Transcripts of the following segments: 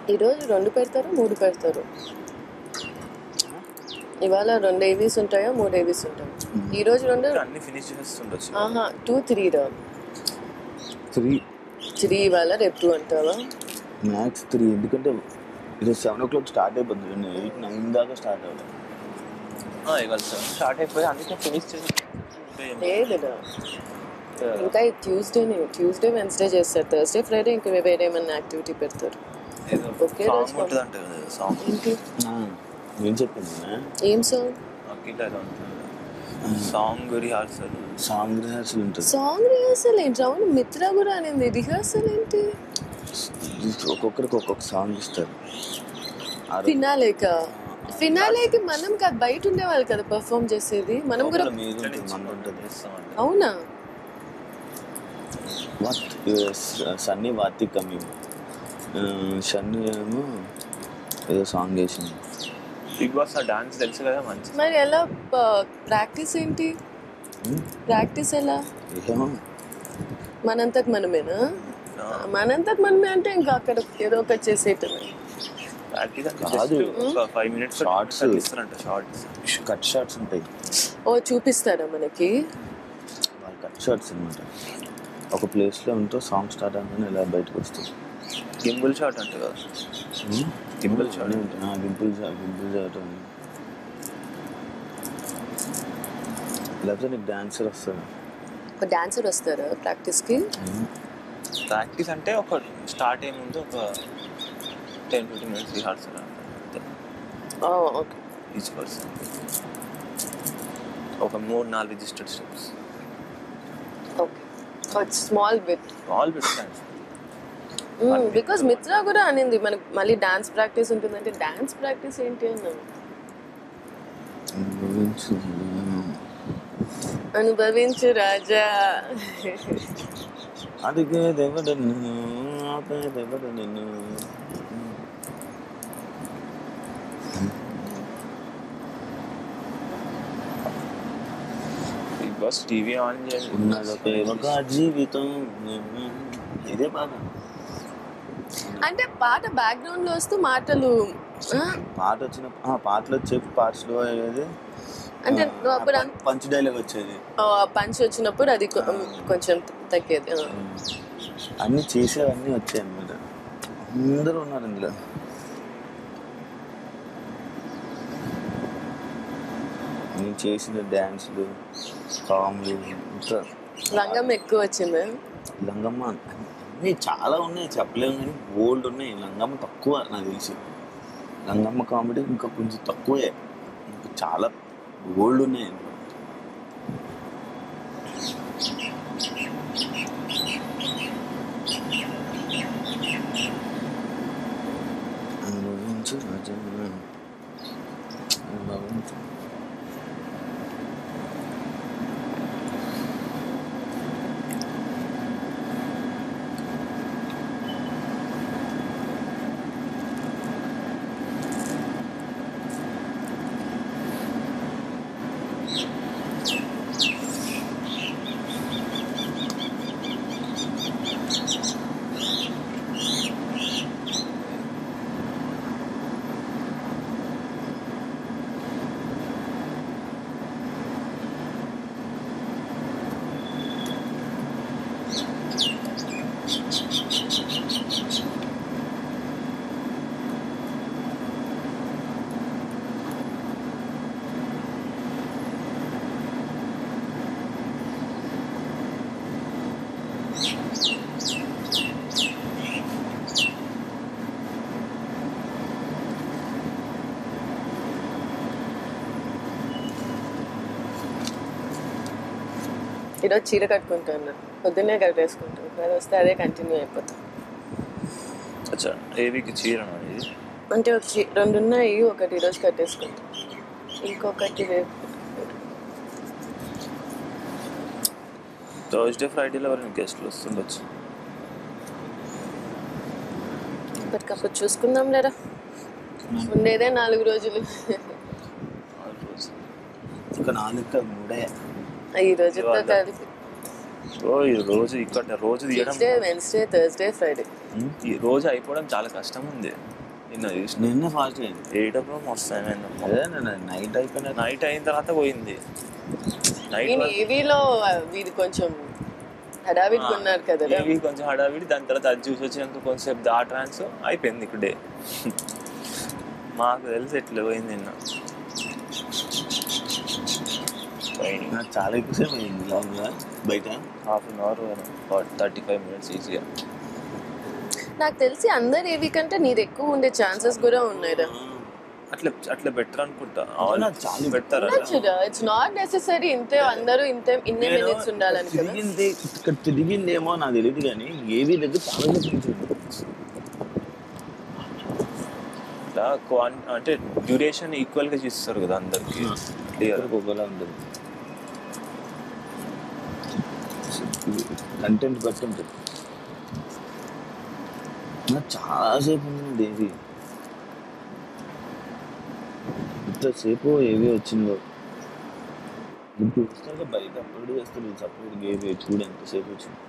ఈరోజు రెండు పెడతారు మూడు పెడతారు ఇవాళ రెండు ఏవీస్ ఉంటాయా మూడు ఏవీస్ ఉంటాయా ఈ రోజు రెండు అన్ని ఫినిష్ చేస్తుండొచ్చు ఆహా టూ త్రీ రా త్రీ త్రీ ఇవాళ రేపు టూ అంటావా మ్యాక్స్ త్రీ ఎందుకంటే ఈరోజు సెవెన్ ఓ క్లాక్ స్టార్ట్ అయిపోతుంది ఎయిట్ నైన్ దాకా స్టార్ట్ అవ్వాలి ఆ, ఇవాళ స్టార్ట్ అయిపోయి అందుకే ఫినిష్ చేసి లేదురా ఇంకా ఈ ట్యూస్డేనే ట్యూస్డే వెన్స్డే చేస్తారు థర్స్డే ఫ్రైడే ఇంకా వేరే ఏమన్నా యాక్టివిటీ పెడతారు ఏదో ఒకే సాంగ్ రోజు ఉంటుంది అంటే కదా సాంగ్ ఏంటి ఏం చెప్పింది ఏం సాంగ్ అఖిల ఏదో ఉంటుంది సాంగ్ రిహార్సల్ సాంగ్ రిహార్సల్ ఉంటుంది సాంగ్ రిహార్సల్ ఏంటి అవును మిత్ర కూడా అనింది రిహార్సల్ ఏంటి ఒక్కొక్కరికి ఒక్కొక్క సాంగ్ ఇస్తారు ఆ రోజు ఫినాలేక ఫినాలేకి మనం కాదు బయట ఉండేవాళ్ళు కదా పర్ఫామ్ చేసేది మనం కూడా మీద ఉంటుంది మన ఉంటుంది చేస్తామంటే అవునా వాట్ సన్నీ వార్తిక మేము షన్నీ ఏమో ఏదో సాంగ్ వేసింది బిగ్ బాస్ ఆ డాన్స్ తెలుసు కదా మంచి మరి ఎలా ప్రాక్టీస్ ఏంటి ప్రాక్టీస్ ఎలా ఏమో మనంతకు మనమేనా ఆ, మనంతకు మనమే అంటే ఇంకా అక్కడ ఏదో ఒకటి చేసేటమే ప్రాక్టీస్ అంటే కాదు. just ఒక ఫైవ్ మినిట్స్ Shots. ఇస్తారంట షార్ట్స్ కట్ షార్ట్స్ ఉంటాయి ఓ చూపిస్తారా మనకి వాళ్ళు కట్ షార్ట్స్ అనమాట ఒక ప్లేస్లో ఉంటూ సాంగ్ స్టార్ట్ అవ్వగానే ఇలా బయటకు వస్తుంది గింబుల్ షాట్ అంటే కదా gimbal shot gimbal gimbal shot లేకపోతే నీకు డాన్సర్ వస్తుంది ఒక డాన్సర్ వస్తారా ప్రాక్టీస్కి ప్రాక్టీస్ అంటే ఒక స్టార్ట్ అయ్యే ముందు ఒక టెన్ ఫిఫ్టీన్ మినిట్స్ రిహార్సల్ అంతే ఓకే ఈచ్ పర్సన్ ఒక మూడు నాలుగు registered steps okay small bit all bits because Mitra కూడా అనింది మనకి మళ్ళీ డాన్స్ ప్రాక్టీస్ ఉంటుందంటే డాన్స్ ప్రాక్టీస్ ఏంటి అన్నాను అనుభవించు రాజా అడిగే దేవడను ఆపే దేవడను బిగ్ బాస్ టీవీ ఆన్ చేయండి ఉన్నదొకే ఒక జీవితం ఇదే బాధ అంటే పాట బ్యాక్గ్రౌండ్ లో వస్తూ మాటలు ఆ, పాట వచ్చిన ఆ, పాటలు వచ్చే పార్ట్స్ లో అయ్యేది అంటే నువ్వు అప్పుడు అన్- పంచ్ డైలాగ్ వచ్చేది పంచ్ వచ్చినప్పుడు అది కొ- కొంచెం తగ్గేది ఆ. అన్ని చేసేవన్నీ వచ్చాయి అన్నమాట అందరూ ఉన్నారు ఇందులో నేను చేసిన డ్యాన్సులు కామెడీ ఇంకా రంగం ఎక్కువ వచ్చింది లంగమ్మ అన్నీ చాలా ఉన్నాయి చెప్పలేము కానీ ఓల్డ్ ఉన్నాయి లంగమ్మ తక్కువ నాకు తెలిసి లంగమ్మ కామెడీ ఇంకా కొంచెం తక్కువే ఇంకా చాలా ఓల్డ్ ఉన్నాయి అనుభవించు రాజా. అనుభవించు. ఈరోజు చీర కట్టుకుంటాను పొద్దున్నే కట్టేసుకుంటాను అది వస్తే అదే కంటిన్యూ అయిపోతాం అచ్చా ఏవికి చీర ఇది అంటే ఒక చీ- రెండు ఉన్నాయి ఒకటి ఈరోజు కట్టేసుకుంటాం ఇంకొకటి రేపు థర్స్డే ఫ్రైడేలో ఎవరైనా గెస్ట్లు వస్తుండొచ్చు ఇప్పటికప్పుడు చూసుకుందాం లేరా ఉండేదే నాలుగు రోజులు ఆ రోజు ఇంకా నాలుగు మూడే ఈ రోజుతో కలిపి ఓ ఈ రోజు ఇక్కడ రోజు తీయడం ట్యూస్డే వెన్స్డే థర్స్డే ఫ్రైడే ఈ రోజు అయిపోవడం చాలా కష్టం ఉంది నిన్న చూసిన నిన్న ఫాస్ట్ అయింది ఏటప్పుడు మస్తు ఏమైంది అదే నైట్ అయిపోయిన నైట్ అయిన తర్వాత పోయింది నైట్ నేను ఏవీలో వీడి కొంచెం హడావిడిగా ఉన్నారు కదా ఇవి కొంచెం హడావిడి దాని తర్వాత అది చూసి వచ్చినాక కొంచెంసేపు దా ట్రాన్స్ అయిపోయింది ఇక్కడ డే మాకు తెలిసి ఎట్లా పోయింది నిన్న పోయింది నాకు చాలా ఎక్కువసేపు అయింది లాంగ్గా బయట half an hour thirty five minutes ఈజీగా నాకు తెలిసి అందరు ఏవి కంటే నీది ఎక్కువ ఉండే ఛాన్సెస్ కూడా ఉన్నాయిరా అట్లా అట్లా బెటర్ అనుకుంటా అవునా? చాలా బెటర్ ఉండొచ్చురా ఇట్స్ నాట్ నెసెసరీ ఇంతే అందరూ ఇంతే ఇన్నే నేను మినిట్స్ ఉండాలని కదా తిరిగింది ఇక్కడ తిరిగిందేమో నాకు తెలియదు కానీ ఏవి దగ్గర చాలా చెప్పించింది ఇట్లా క్వాన్ అంటే డ్యూరేషన్ ఈక్వల్ గా చూస్తారు కదా అందరికి క్లియర్ ఒకలా ఉంటుంది కంటెంట్ బట్టి ఉంటుంది నాకు చాలాసేపు ఉంది దేవి ఇంతసేపు ఏవి వచ్చిందో ఇప్పుడు వస్తాక బయట అప్లోడ్ చేస్తారు సపరేట్ ఏవి చూడు ఎంతసేపు వచ్చింది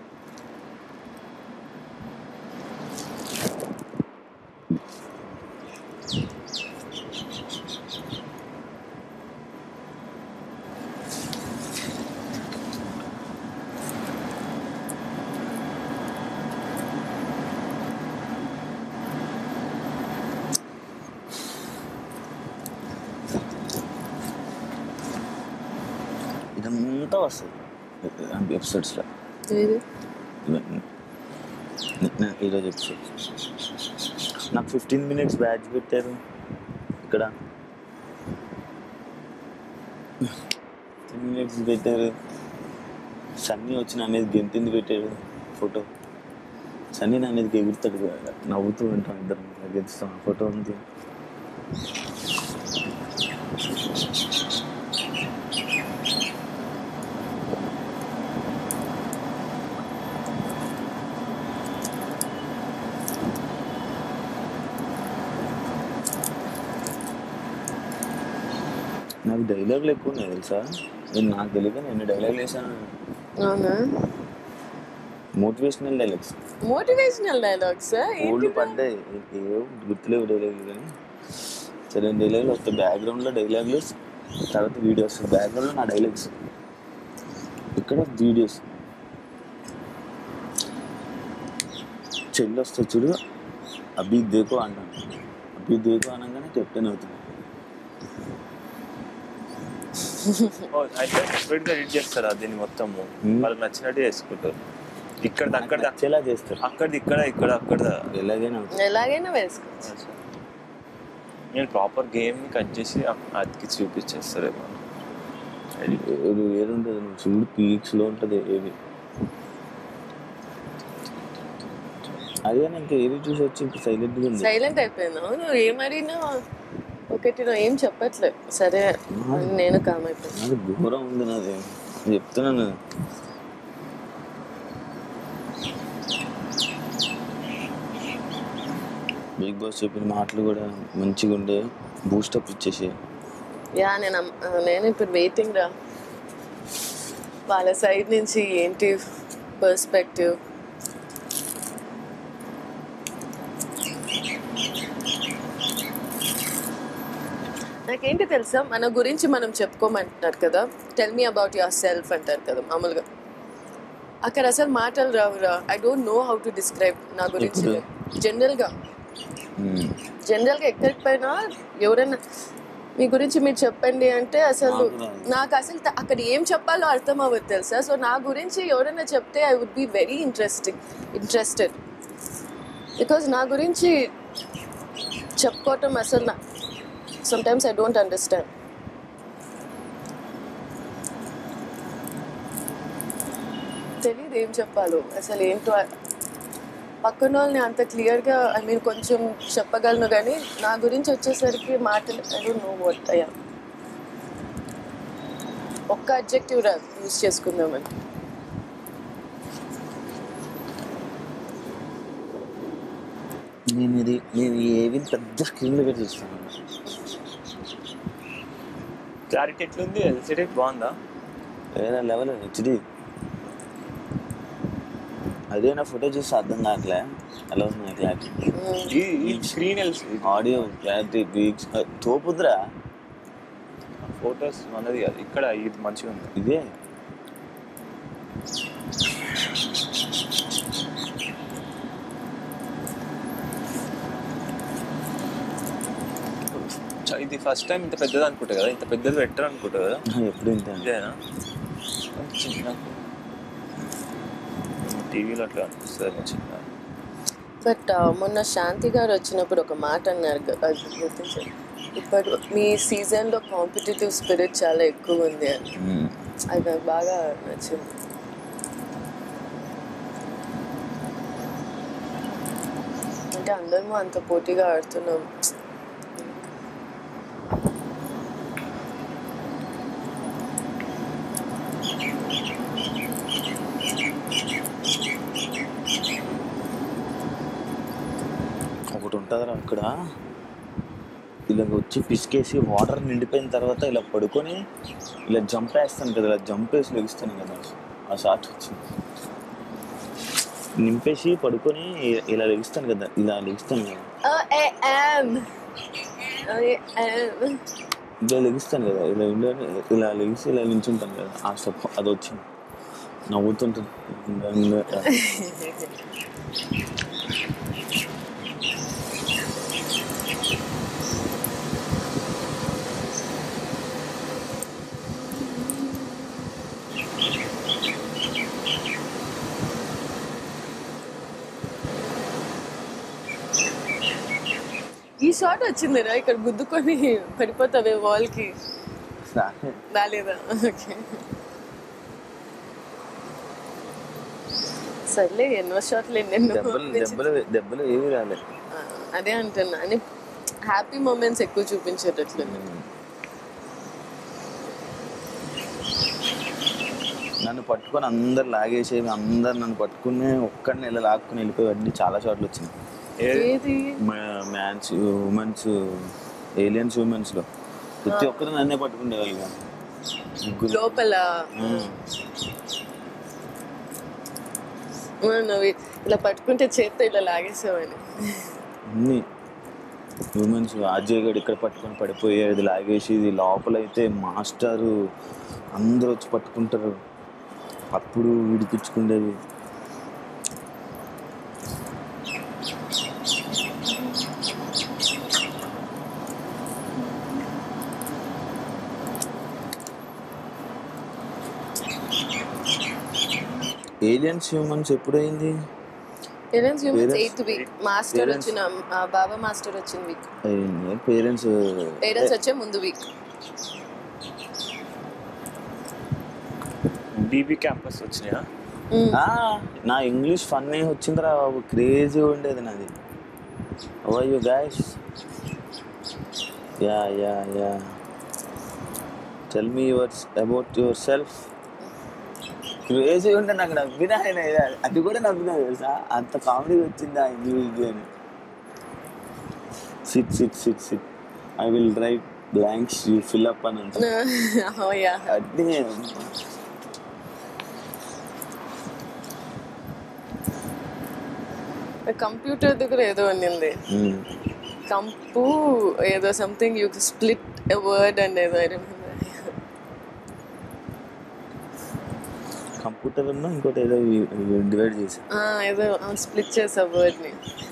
ఇదంతా వస్తుంది ఎపిసోడ్స్లో ఏది? ఈరోజు ఎపిసోడ్ నాకు ఫిఫ్టీన్ మినిట్స్ బ్యాచ్ పెట్టారు ఇక్కడ ఫిఫ్టీన్ మినిట్స్ పెట్టారు సన్నీ వచ్చిన అనేది గెంతింది పెట్టాడు ఫోటో సన్నీ నా అనేది ఎగురుతాడు కదా. నవ్వుతూ ఉంటాం ఇద్దరం గెలుస్తాం ఆ ఫోటో ఉంది నాకు డైలాగులు ఎక్కువ ఉన్నాయి తెలుసా నేను నాకు తెలియక నేను డైలాగులు వేసాను అవునా motivational dialogues motivational dialogues old పడ్డాయి ఏవో గుర్తులేవు డైలాగులు కానీ సరే డైలాగులు వస్తాయి బ్యాక్గ్రౌండ్లో డైలాగులు తర్వాత వీడియోస్ బ్యాక్గ్రౌండ్లో నా డైలాగ్స్ ఇక్కడ వీడియోస్ చెల్లి వస్తే చూడు అభి దేకో అంటాను అభి దేకో అనగానే కెప్టెన్ అవుతుంది అయితే సెపరేట్ గా ఎడిట్ చేస్తారా దీన్ని మొత్తము Hmm. వాళ్ళకి నచ్చినట్టు చేసుకుంటారు ఇక్కడ అక్కడ నచ్చేలా చేస్తారు అక్కడిది ఇక్కడ ఇక్కడ అక్కడ ఎలాగైనా అవుతుంది ఎలాగైనా వేసుకోవచ్చు నేను ప్రాపర్ గేమ్ ని కట్ చేసి అక్- అతికి చూపించేస్తారేమో Edit. ఏడు ఏడు ఉంటుంది నువ్వు చూడు పీక్స్ లో ఉంటుంది ఏవి అదే ఇంకా ఏవి చూసి వచ్చి ఇప్పుడు సైలెంట్ గా ఉంది సైలెంట్ అయిపోయింది అవును ఏమడినా ఒకటి నువ్వు ఏం చెప్పట్లేదు సరే నేను కామ్ అయిపోయాను నాది ఘోరం ఉంది నాది నేను చెప్తున్నాను కదా. బిగ్ బాస్ చెప్పిన మాటలు కూడా మంచిగా ఉండే బూస్టప్ ఇచ్చేసి యా నేను అమ్- ఆ, నేను ఇప్పుడు వెయిటింగ్ రా వాళ్ళ సైడ్ నుంచి ఏంటి పర్స్పెక్టివ్ నాకేంటి తెలుసా మన గురించి మనం చెప్పుకోమంటున్నారు కదా tell me about yourself అంటారు కదా మామూలుగా అక్కడ అసలు మాటలు రావురా I don't know how to describe నా గురించి ఎప్పుడు? జనరల్గా ఉమ్. జనరల్గా ఎక్కడికి పోయినా ఎవరైనా మీ గురించి మీరు చెప్పండి అంటే అసలు నాకు రాదు. నాకు అసలు త- అక్కడ ఏం చెప్పాలో అర్థం అవ్వదు తెలుసా సో నా గురించి ఎవరైనా చెప్తే I would be very interesting interested because నా గురించి చెప్పుకోవటం అసలు నా సమ్టైమ్స్ ఐ డోంట్ అండర్స్టాండ్ తెలియదు ఏం చెప్పాలో అసలు ఏంటో పక్కన వాళ్ళని అంత క్లియర్గా ఐ మీన్ కొంచెం చెప్పగలను కానీ నా గురించి వచ్చేసరికి మాటలు ఐ డోంట్ నో వాట్ అయ్యా ఒక్క అబ్జెక్టివ్ రా యూజ్ చేసుకుందామని నేను ఇది నేను ఏవి పెద్ద స్క్రీన్లో పెట్టి చూస్తాను క్లారిటీ ఎట్లుంది ఎల్సిడి బాగుందా వేరే లెవెల్ హెచ్డి అదే నా ఫోటో చూస్తే అర్థం కావట్లే ఎలా ఉంది క్లారిటీ ఈ ఈ స్క్రీన్ ఆడియో క్లారిటీ వీక్స్ తోపుద్రా ఫొటోస్ మనది కాదు ఇక్కడ ఇది మంచిగా ఉంది ఇదే చ- ఇది ఫస్ట్ టైం ఇంత పెద్దది అనుకుంటా కదా ఇంత పెద్దది పెట్టరు అనుకుంటా కదా ఎప్పుడు ఇంత ఇదేనా చిన్న టీవీలో అట్లా అనిపిస్తుంది చిన్న బట్ మొన్న శాంతి గారు వచ్చినప్పుడు ఒక మాట అన్నారు గ- అది గుర్తించారు ఇప్పుడు మీ సీజన్లో కాంపిటేటివ్ స్పిరిట్ చాలా ఎక్కువ ఉంది అని అది నాకు బాగా నచ్చింది అంటే అందరము అంత పోటీగా ఆడుతున్నాం ఒకటి ఉంటుందిరా అక్కడ ఇలా వచ్చి పిసికేసి వాటర్ నిండిపోయిన తర్వాత ఇలా పడుకొని ఇలా జంప్ వేస్తాను కదా ఇలా జంప్ వేసి లెగిస్తాను కదా ఆ షాట్ వచ్చింది నింపేసి పడుకొని ఇ- ఇలా లెగిస్తాను కదా ఇలా లెగిస్తాను కదా I am. I am. ఇలా లెగిస్తాను కదా ఇలా ఉండాలి ఇలా లెగిసి ఇలా నించుంటాను కదా ఆ స్టెప్ అది వచ్చింది నవ్వుతుంటుంది ఇంకా- ఇంకా- ఈ షాట్ వచ్చిందిరా ఇక్కడ గుద్దుకొని పడిపోతావే వాల్ కి సరే. రాలేదా ఓకే సర్లే ఎన్నో షాట్లు ఎన్నెన్నో దెబ్బలు దెబ్బలు దెబ్బలు ఏవి రాలేదు ఆ, అదే అంటున్నా అని హ్యాపీ మూమెంట్స్ ఎక్కువ చూపించేటట్లు నన్ను పట్టుకొని అందరు లాగేసేవి అందరు నన్ను పట్టుకుని ఒక్కడిని ఇలా లాక్కుని వెళ్ళిపోయి చాలా షాట్లు వచ్చినాయి ఏది మ్యాన్స్ ఉమెన్స్ ఏలియన్స్ ఉమెన్స్ లో ప్రతి ఒక్కరు నన్నే పట్టుకునేవాళ్ళు ముగ్గురు లోపల ఉమ్. ఆ, నువ్వు ఇలా పట్టుకుంటే చేత్తో ఇలా లాగేసావని అన్ని ఉమెన్స్ అజయ్ గడు ఇక్కడ పట్టుకొని పడిపోయేది లాగేసి ఇది లోపల అయితే మాస్టరు అందరూ వచ్చి పట్టుకుంటారు అప్పుడు విడిపించుకునేది ఏలియన్స్ హ్యూమన్స్ ఎప్పుడైంది parents humans Parents- eighth week master Parents- వచ్చిన ఆ, బాబా మాస్టర్ వచ్చిన వీక్ అయింది పేరెంట్స్ పేరెంట్స్ వచ్చే ముందు వీక్ బీబీ క్యాంపస్ వచ్చినాయా నా ఇంగ్లీష్ ఫన్ వచ్చిందిరా బాబు క్రేజీ ఉండేది నాది oh you guys ya ya ya tell me your about yourself crazy ఉంటే నాకు నవ్వినా ఆయన అది కూడా నవ్వినా తెలుసా అంత కామెడీ వచ్చింది ఆ ఇంగ్లీష్ అని sit sit sit sit I will write blanks you fill up అని అంట యా అన్నీ కంప్యూటర్ దగ్గర ఏదో ఉన్నింది ఉమ్. కంపు ఏదో something you split a word and ఏదో I remember. కంప్యూటర్ ఉన్న ఇంకోటి ఏదో డివైడ్ చేసి ఆ, ఏదో స్ప్లిట్ చేసా వర్డ్ ని